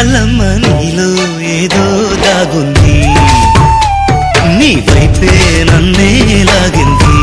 నల్లమ్మ నీలో ఏదో దాగుంది నీ వైపే నన్నే లాగింది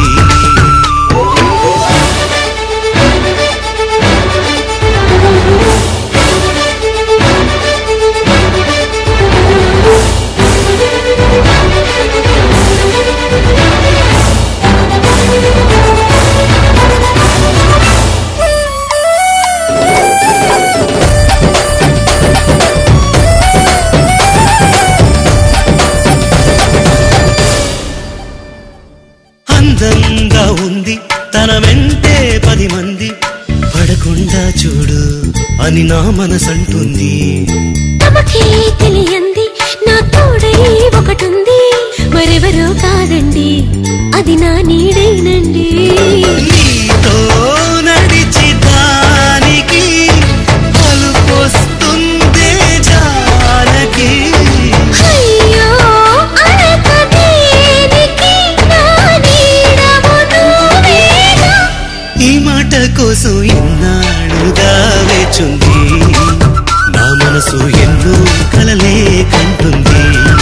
అందంగా ఉంది తన వెంటే పది మంది పడకుండా చూడు అని నా మనసంటుంది తమకే తెలియంది నా తోడై ఒకటుంది మరెవరో కాదండి అది నా నీడేనండి నీతో నడిచి దానికి అలుపొస్తుందే జానకి అయ్యో అడక దేనికి నా నీడవు నువ్వేగా ఈ మాట కోసం ఎన్నాళ్ళుగా వేచుంది నా మనసు ఎన్నో కలలే కంటుంది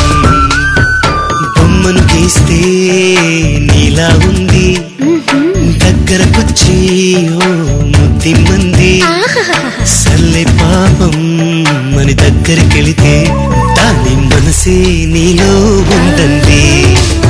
బొమ్మను గీస్తే నీలా ఉంది దగ్గరకొచ్చి ఓ ముద్దిమ్మంది సల్లే పాపం మన దగ్గరికెళితే దాని మనసే నీలో ఉందండి